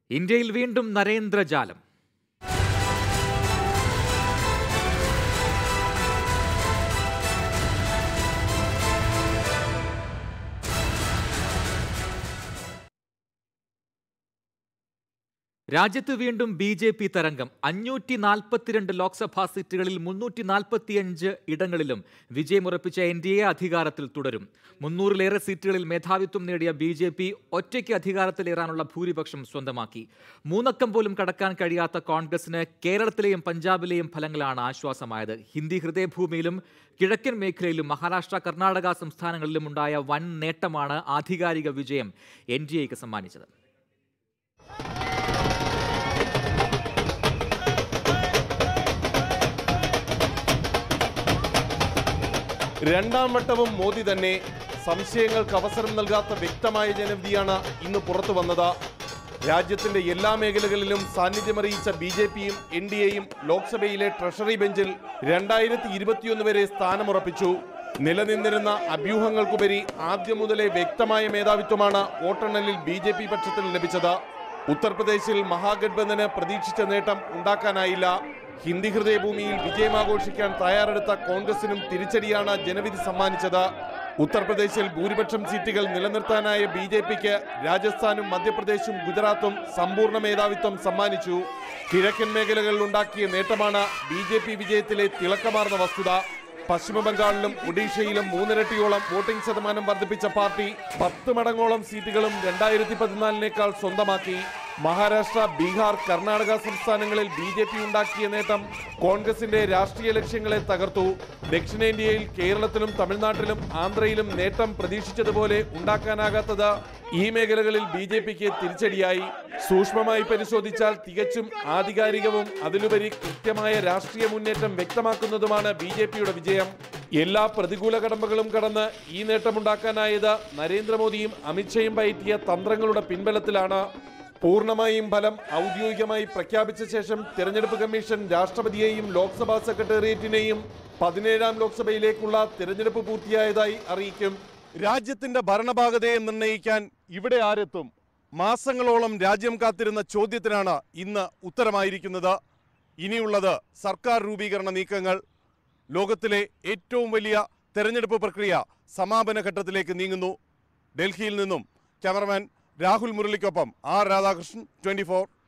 ഇന്ത്യയിൽ വീണ്ടും നരേന്ദ്രജാലം രാജ്യത്ത് വീണ്ടും ബി ജെ പി തരംഗം അഞ്ഞൂറ്റി നാൽപ്പത്തിരണ്ട് ലോക്സഭാ സീറ്റുകളിൽ മുന്നൂറ്റി നാൽപ്പത്തിയഞ്ച് ഇടങ്ങളിലും വിജയമുറപ്പിച്ച എൻ ഡി എ അധികാരത്തിൽ തുടരും മുന്നൂറിലേറെ സീറ്റുകളിൽ മേധാവിത്വം നേടിയ ബി ജെ പി ഒറ്റയ്ക്ക് അധികാരത്തിലേറാനുള്ള ഭൂരിപക്ഷം സ്വന്തമാക്കി മൂന്നക്കം പോലും കടക്കാൻ കഴിയാത്ത കോൺഗ്രസിന് കേരളത്തിലെയും പഞ്ചാബിലെയും ഫലങ്ങളാണ് ആശ്വാസമായത് ഹിന്ദി ഹൃദയഭൂമിയിലും കിഴക്കൻ മേഖലയിലും മഹാരാഷ്ട്ര കർണാടക സംസ്ഥാനങ്ങളിലും ഉണ്ടായ വൻ നേട്ടമാണ് ആധികാരിക വിജയം എൻ ഡി എക്ക് സമ്മാനിച്ചത് രണ്ടാം വട്ടവും മോദി തന്നെ സംശയങ്ങൾക്ക് അവസരം നൽകാത്ത വ്യക്തമായ ജനവിധിയാണ് ഇന്ന് പുറത്തു വന്നത് രാജ്യത്തിന്റെ എല്ലാ മേഖലകളിലും സാന്നിധ്യമറിയിച്ച ബി ജെ പിയും എൻ ഡി എയും ലോക്സഭയിലെ ട്രഷറി ബെഞ്ചിൽ രണ്ടായിരത്തി ഇരുപത്തിയൊന്ന് വരെ സ്ഥാനമുറപ്പിച്ചു നിലനിന്നിരുന്ന അഭ്യൂഹങ്ങൾക്കുപരി ആദ്യം മുതലേ വ്യക്തമായ മേധാവിത്വമാണ് വോട്ടെണ്ണലിൽ ബി ജെ പി പക്ഷത്തിന് ലഭിച്ചത് ഉത്തർപ്രദേശിൽ മഹാഗഡ്ബന്ധന് പ്രതീക്ഷിച്ച നേട്ടം ഉണ്ടാക്കാനായില്ല ഹിന്ദി ഹൃദയഭൂമിയിൽ വിജയമാഘോഷിക്കാൻ തയ്യാറെടുത്ത കോൺഗ്രസിനും തിരിച്ചടിയാണ് ജനവിധി സമ്മാനിച്ചത് ഉത്തർപ്രദേശിൽ ഭൂരിപക്ഷം സീറ്റുകൾ നിലനിർത്താനായ ബി ജെ പിക്ക് രാജസ്ഥാനും മധ്യപ്രദേശും ഗുജറാത്തും സമ്പൂർണ്ണ മേധാവിത്വം സമ്മാനിച്ചു കിഴക്കൻ മേഖലകളിൽ ഉണ്ടാക്കിയ നേട്ടമാണ് ബി ജെ പി വിജയത്തിലെ തിളക്കമാർന്ന വസ്തുത പശ്ചിമ ബംഗാളിലും ഒഡീഷയിലും മൂന്നിരട്ടിയോളം വോട്ടിംഗ് ശതമാനം വർദ്ധിപ്പിച്ച പാർട്ടി പത്ത് മടങ്ങോളം സീറ്റുകളും രണ്ടായിരത്തി പതിനാലിനേക്കാൾ സ്വന്തമാക്കി മഹാരാഷ്ട്ര ബീഹാർ കർണാടക സംസ്ഥാനങ്ങളിൽ ബി ജെ പി ഉണ്ടാക്കിയ നേട്ടം കോൺഗ്രസിന്റെ രാഷ്ട്രീയ ലക്ഷ്യങ്ങളെ തകർത്തു ദക്ഷിണേന്ത്യയിൽ കേരളത്തിലും തമിഴ്നാട്ടിലും ആന്ധ്രയിലും നേട്ടം പ്രതീക്ഷിച്ചതുപോലെ ഉണ്ടാക്കാനാകാത്തത് ഈ മേഖലകളിൽ ബി ജെ പിക്ക് തിരിച്ചടിയായി സൂക്ഷ്മമായി പരിശോധിച്ചാൽ തികച്ചും ആധികാരികവും അതിലുപരി കൃത്യമായ രാഷ്ട്രീയ മുന്നേറ്റം വ്യക്തമാക്കുന്നതുമാണ് ബി ജെ പിയുടെ വിജയം എല്ലാ പ്രതികൂല കടമ്പകളും കടന്ന് ഈ നേട്ടമുണ്ടാക്കാനായത് നരേന്ദ്രമോദിയും അമിത്ഷയും പയറ്റിയ തന്ത്രങ്ങളുടെ പിൻബലത്തിലാണ് പൂർണ്ണമായും ഫലം ഔദ്യോഗികമായി പ്രഖ്യാപിച്ച ശേഷം തിരഞ്ഞെടുപ്പ് കമ്മീഷൻ രാഷ്ട്രപതിയെയും ലോക്സഭാ സെക്രട്ടേറിയറ്റിനെയും പതിനേഴാം ലോക്സഭയിലേക്കുള്ള തിരഞ്ഞെടുപ്പ് പൂർത്തിയായതായി അറിയിക്കും രാജ്യത്തിന്റെ ഭരണഭാഗതയെ നിർണ്ണയിക്കാൻ ഇവിടെ ആരെത്തും മാസങ്ങളോളം രാജ്യം കാത്തിരുന്ന ചോദ്യത്തിനാണ് ഇന്ന് ഉത്തരമായിരിക്കുന്നത് ഇനിയുള്ളത് സർക്കാർ രൂപീകരണ നീക്കങ്ങൾ ലോകത്തിലെ ഏറ്റവും വലിയ തെരഞ്ഞെടുപ്പ് പ്രക്രിയ സമാപന ഘട്ടത്തിലേക്ക് നീങ്ങുന്നു ഡൽഹിയിൽ നിന്നും ക്യാമറമാൻ രാഹുൽ മുരളിക്കൊപ്പം ആർ രാധാകൃഷ്ണൻ ട്വന്റി